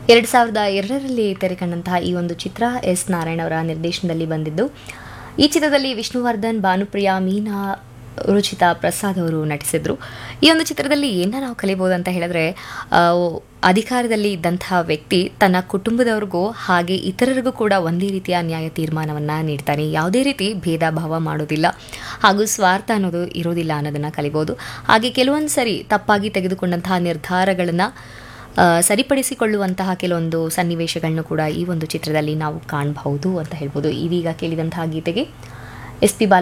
ಎರಡು ಸಾವಿರದ ಎರಡರಲ್ಲಿ ತೆರೆಕಂಡಂತಹ ಈ ಒಂದು ಚಿತ್ರ ಎಸ್ ನಾರಾಯಣ್ ಅವರ ನಿರ್ದೇಶನದಲ್ಲಿ ಬಂದಿದ್ದು ಈ ಚಿತ್ರದಲ್ಲಿ ವಿಷ್ಣುವರ್ಧನ್ ಭಾನುಪ್ರಿಯಾ ಮೀನಾ ರುಚಿತಾ ಪ್ರಸಾದ್ ಅವರು ನಟಿಸಿದ್ರು ಈ ಒಂದು ಚಿತ್ರದಲ್ಲಿ ಏನ ನಾವು ಕಲಿಬೋದು ಅಂತ ಹೇಳಿದ್ರೆ ಆ, ಅಧಿಕಾರದಲ್ಲಿ ಇದ್ದಂತಹ ವ್ಯಕ್ತಿ ತನ್ನ ಕುಟುಂಬದವ್ರಿಗೂ ಹಾಗೆ ಇತರರಿಗೂ ಕೂಡ ಒಂದೇ ರೀತಿಯ ನ್ಯಾಯ ತೀರ್ಮಾನವನ್ನು ನೀಡ್ತಾನೆ ಯಾವುದೇ ರೀತಿ ಭೇದ ಭಾವ ಮಾಡೋದಿಲ್ಲ ಹಾಗೂ ಸ್ವಾರ್ಥ ಅನ್ನೋದು ಇರೋದಿಲ್ಲ ಅನ್ನೋದನ್ನು ಕಲಿಬೋದು ಹಾಗೆ ಕೆಲವೊಂದು ಸರಿ ತಪ್ಪಾಗಿ ತೆಗೆದುಕೊಂಡಂತಹ ನಿರ್ಧಾರಗಳನ್ನು ಆ, ಸರಿಪಡಿಸಿಕೊಳ್ಳುವಂತಹ ಕೆಲವೊಂದು ಸನ್ನಿವೇಶಗಳನ್ನು ಕೂಡ ಈ ಒಂದು ಚಿತ್ರದಲ್ಲಿ ನಾವು ಕಾಣಬಹುದು ಅಂತ ಹೇಳ್ಬೋದು ಇದೀಗ ಕೇಳಿದಂತಹ ಗೀತೆಗೆ ಎಸ್ ಪಿ